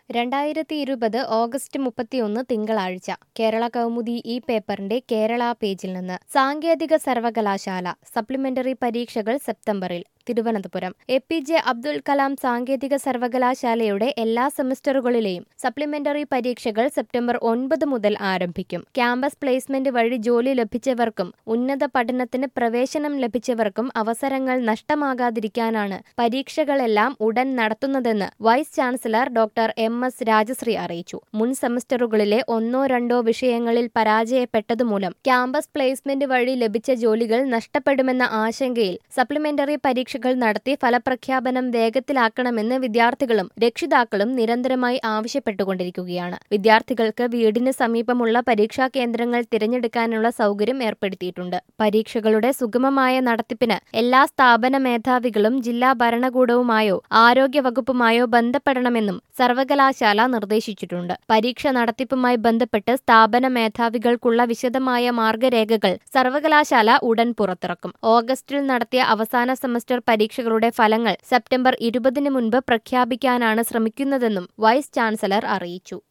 രണ്ടായിരത്തി ഇരുപത് ഓഗസ്റ്റ് മുപ്പത്തിയൊന്ന് തിങ്കളാഴ്ച കേരള കൗമുദി ഈ പേപ്പറിന്റെ കേരള പേജിൽ നിന്ന് സാങ്കേതിക സർവകലാശാല സപ്ലിമെന്ററി പരീക്ഷകൾ സെപ്റ്റംബറിൽ Thiruvananthapuram A P J Abdul Kalam സാങ്കേതിക സർവകലാശാലയുടെ എല്ലാ സെമസ്റ്ററുകളിലെയും സപ്ലിമെന്ററി പരീക്ഷകൾ സെപ്റ്റംബർ ഒൻപത് മുതൽ ആരംഭിക്കും ക്യാമ്പസ് പ്ലേസ്മെന്റ് വഴി ജോലി ലഭിച്ചവർക്കും ഉന്നത പഠനത്തിന് പ്രവേശനം ലഭിച്ചവർക്കും അവസരങ്ങൾ നഷ്ടമാകാതിരിക്കാനാണ് പരീക്ഷകളെല്ലാം ഉടൻ നടത്തുന്നതെന്ന് vice chancellor doctor M S Rajashree അറിയിച്ചു മുൻ സെമസ്റ്ററുകളിലെ ഒന്നോ രണ്ടോ വിഷയങ്ങളിൽ പരാജയപ്പെട്ടതുമൂലം ക്യാമ്പസ് പ്ലേസ്മെന്റ് വഴി ലഭിച്ച ജോലികൾ നഷ്ടപ്പെടുമെന്ന ആശങ്കയിൽ സപ്ലിമെന്ററി പരീക്ഷകൾ നടത്തി ഫലപ്രഖ്യാപനം വേഗത്തിലാക്കണമെന്ന് വിദ്യാർത്ഥികളും രക്ഷിതാക്കളും നിരന്തരമായി ആവശ്യപ്പെട്ടുകൊണ്ടിരിക്കുകയാണ് വിദ്യാർത്ഥികൾക്ക് വീടിന് സമീപമുള്ള പരീക്ഷാ കേന്ദ്രങ്ങൾ തിരഞ്ഞെടുക്കാനുള്ള സൗകര്യം ഏർപ്പെടുത്തിയിട്ടുണ്ട് പരീക്ഷകളുടെ സുഗമമായ നടത്തിപ്പിന് എല്ലാ സ്ഥാപന മേധാവികളും ജില്ലാ ഭരണകൂടവുമായോ ആരോഗ്യ വകുപ്പുമായോ ബന്ധപ്പെടണമെന്നും സർവകലാശാല നിർദ്ദേശിച്ചിട്ടുണ്ട് പരീക്ഷ നടത്തിപ്പുമായി ബന്ധപ്പെട്ട് സ്ഥാപന മേധാവികൾക്കുള്ള വിശദമായ മാർഗരേഖകൾ സർവകലാശാല ഉടൻ പുറത്തിറക്കും ഓഗസ്റ്റിൽ നടത്തിയ അവസാന സെമസ്റ്റർ പരീക്ഷകളുടെ ഫലങ്ങൾ സെപ്റ്റംബർ ഇരുപതിന് മുൻപ് പ്രഖ്യാപിക്കാനാണ് ശ്രമിക്കുന്നതെന്നും വൈസ് ചാൻസലർ അറിയിച്ചു